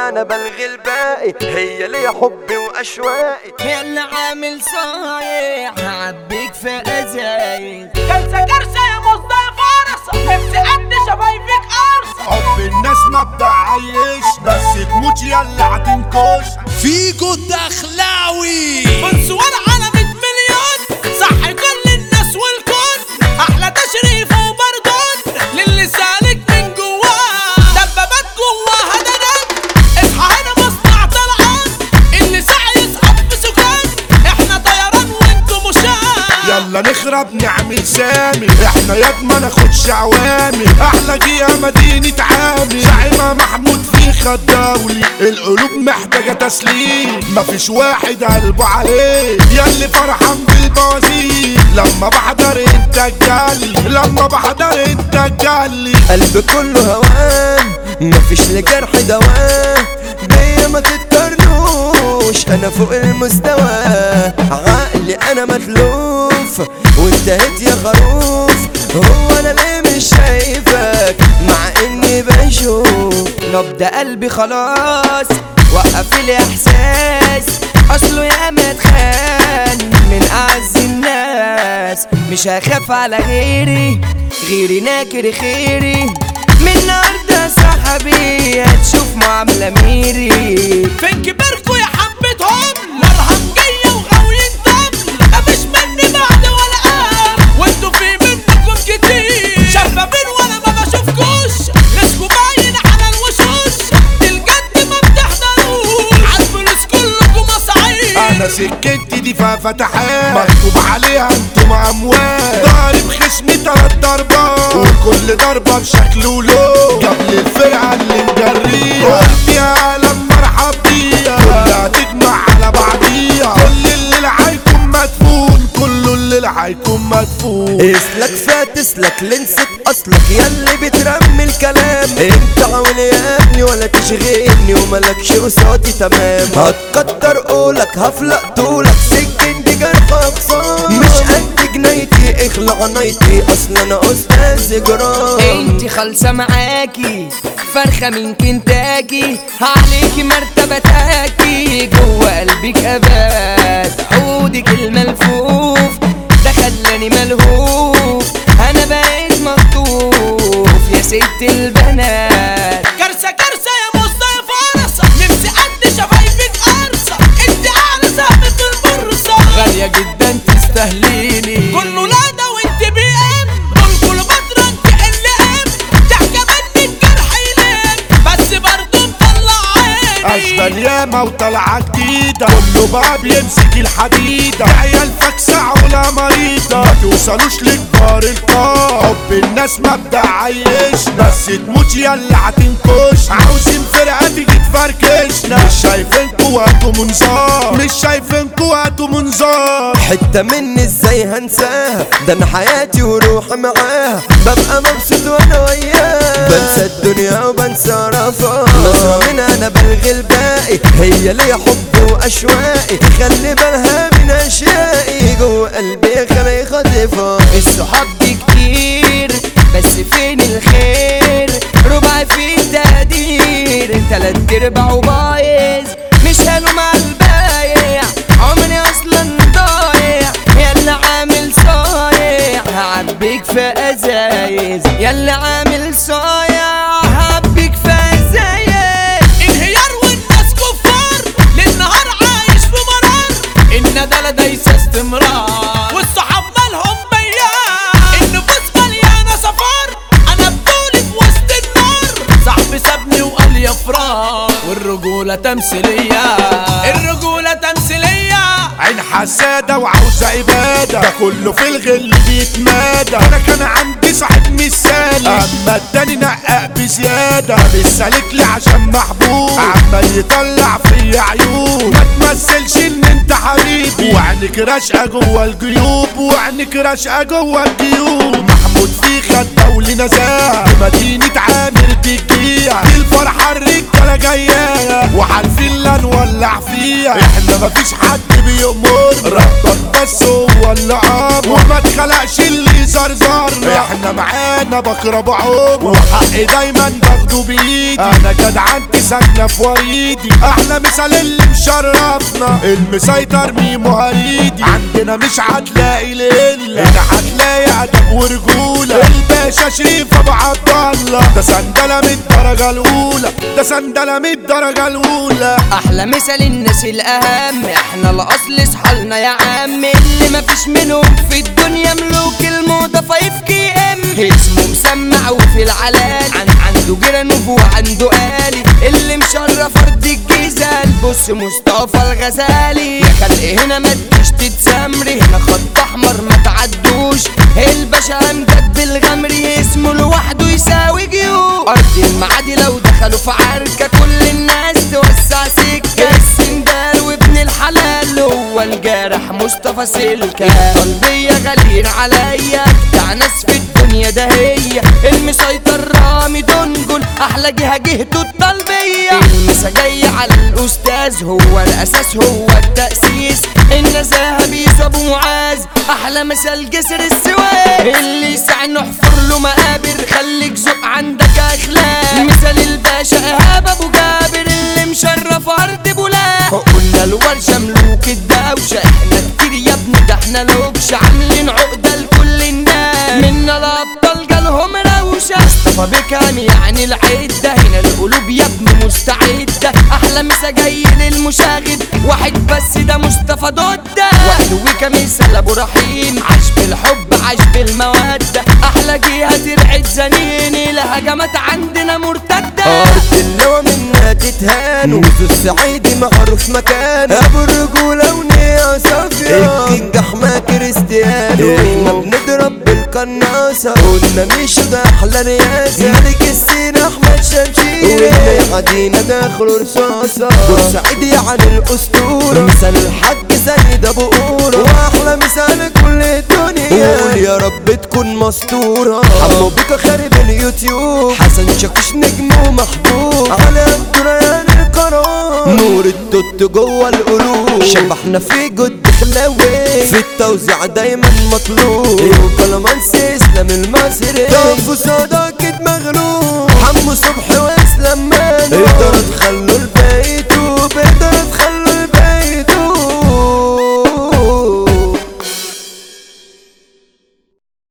انا بلغي الباقي هي ليا حبي واشواقي اللي عامل صايع هعبيك في ازايد كرسة كرسة يا مصطفى فرصة نفسي قد شفايفك قرصة حب الناس ما بتعيش بس تموت يلا هتنكش فيجو الدخلاوي بنصور على 100 مليون صح كل الناس والكون احلى تشريف وبردون للي سالك من جواه دبابات جواها دنان اصحى هنا مصنع طلعان اللي سعي يسقط في سكان احنا طيران وانتوا مشاة يلا نخرب نعمل سامي احنا يا ما ناخدش عوامل احلى جيه مدينة عامل زعيمة محمود فيخا الدولي القلوب محتاجة تسليم مفيش واحد قلبه عليه ياللي فرحان بالبوازير لما بحضر انت الجلي لما بحضر انت الجلي قلبي كله هوان مفيش لجرح دوام بيا ما تتقارنوش انا فوق المستوى عقلي انا متلوف وانتهيت يا خروف هو انا ليه مش شايفك مع اني بشوف نبض قلبي خلاص وقف الاحساس اصله يا متخان من اعز الناس مش هخاف على غيري غيري ناكر خيري من النهارده صاحبي هتشوف معاملة ميري فين كبركوا يا حبتهم مرهم جاية وغاويين دم مفيش مني بعد ولا قام وانتوا في منكم كتير شفافين وانا ما بشوفكوش رزقوا باين على الوشوش الجد ما بتحضروش عالفلوس كلكم مصاعير انا سكتي دي فيها فتحات مكتوب عليها انتم اموال ضارب خصمي تلات ضربات وكل ضربة بشكل ولون قبل الفرقة اللي مجريها قلت يا عالم مرحب بيها كلها تجمع على بعضيها كل الليل هيكون مدفون كله الليل هيكون مدفون اسلك فاتسلك لنسك اصلك ياللي بترمي الكلام انت عاول يا ابني ولا تشغلني وملكش قصادي تمام هتكتر قولك هفلق طولك سكن دي جرح اقصام مش قد جنايتي اخلع نايتي اصل انا استاذ جرام انتي خالصة معاكي فرخة من كنتاكي عليكي مرتبة تاكي جوه قلبك ابات عودك الملفوف ده خلاني ملهوف انا بقيت مخطوف يا ست البنات كارثة كارثة يا مصطفى فرصة نفسي قد شفايفك قرصة انت اعلى سهم في البورصة غالية جدا تستهليني كله لا ده وانت بي ام دول كل فترة انت ال ام ضحكة مني الجرح ينام بس برضه مطلع عيني اشغال ياما وطلعة جديدة كله بقى بيمسك الحديدة عيال فاكسة علا مريضة ما توصلوش لكبار القاع حب الناس ما بتعيش بس تموت يلا هتنكش عاوزين فرقة تيجي تفركشنا مش شايفينكوا وقتوا منظار مش شايفينكوا وقتوا منظار حتة مني ازاي هنساها ده انا حياتي وروحي معاها ببقى مبسوط وانا وياها بنسى الدنيا وبنسى رفاه نظرة من انا بلغي الباقي هي ليا حب واشواقي خلي بالها من اشيائي جوه قلبي خلي خاطفها الصحاب دي كتير بس فين الخير ربع في تقدير تلات ارباع بايظ مش حلو مع البايع عمري اصلا ضايع يلا عامل صايع هعبيك في ازايز يلا عامل صايع هعبيك في ازايز انهيار والناس كفار للنهار عايش في مرار الندالة دايسة استمرار والصحاب مالهم بيان النفوس مليانة صفار انا بطولي في وسط النار صاحبي سابني وقال يا فرار والرجولة تمثيلية الرجولة تمثيلية عين حسادة وعاوزة عبادة ده كله في الغل بيتمادى انا كان عندي صاحب مثالي اما التاني نقق بزيادة مش سالك لي عشان محبوب عمال يطلع في عيوب ما تمثلش ان انت حبيبي وعينك راشقة جوه الجيوب وعينك راشقة جوه الجيوب محمود فيخا الدولي نزاهة مدينة عامر بالجيع دي الفرحة الرجالة جاية وعارفين لا نولع فيها احنا مفيش حد بيأمر ربك بس هو اللي امر وما اتخلقش اللي زرزرنا احنا معانا بكره بعوم وحقي دايما باخده بايدي انا جدعنتي ساكنه في وريدي احلى مثال اللي مشرفنا المسيطر ميمو هريدي عندنا مش هتلاقي ليلة هنا هتلاقي ادب ورجوله الباشا شريف ابو عبد الله ده سندله من الدرجه الاولى ده سندله من الدرجه الاولى احلى مثال الناس الاهم احنا الاصل اصحالنا يا عم اللي مفيش منهم في الدنيا ملوك الموضه فايف كي ام اسمه مسمع وفي العلال عن عنده جرانوف وعنده آلي اللي مشرف ارض الجيزه البص مصطفى الغزالي يا خلق هنا ما تجيش تتسمري هنا خط احمر ما تعدوش الباشا امجد بالغمري اسمه لوحده يساوي جيوب ارض المعادي لو دخلوا في عركه كل الناس توسع سكه السندال وابن الحلال هو الجارح مصطفى سلكة الطلبية غاليين عليا بتاع ناس في الدنيا ده هي المسيطر رامي دنجل احلى جهة جهته الطلبية المسا جاي على الاستاذ هو الاساس هو التأسيس النزاهة بيسو ابو معاذ احلى مثال جسر السويس اللي يسعى نحفر له مقابر خليك ذوق عندك اخلاق مثال الباشا ايهاب ابو جابر اللي مشرف ارض بولاق قلنا الورشة ملوك الدوشة احنا كتير يا ابني ده احنا لوكش عاملين عقدة لكل الناس منا الابطال جالهم روشة مصطفى بكام يعني العدة هنا القلوب يا ابني مستعدة احلى مسا جاي للمشاغب واحد بس ده مصطفى دودة واحد وكميسة ابو رحيم عاش بالحب عاش بالمودة احلى جهة ترعد زنين الهجمات عندنا مرتدة أرض اللوى منا تتهان وزو السعيدي معروف مكان أبو الرجولة ونية صافية الكينج أحمد كريستيانو احنا بنضرب بالقناصة قلنا مش ده أحلى رياسة ملك السين أحمد شمشيري واللي عدينا داخل رصاصة بورسعيد يعني الأسطورة مثال الحاج سيد أبو قورة وأحلى مثال كل الدنيا قول يا رب تكون مستورة حمو بيكا خارب اليوتيوب حسن شاكوش نجم ومحبوب على الدريان القرار نور التوت جوه القلوب شبحنا في جد خلاوي في التوزيع دايما مطلوب وكلامانس اسلام المصري طب صداقة مغلوب حمو صبح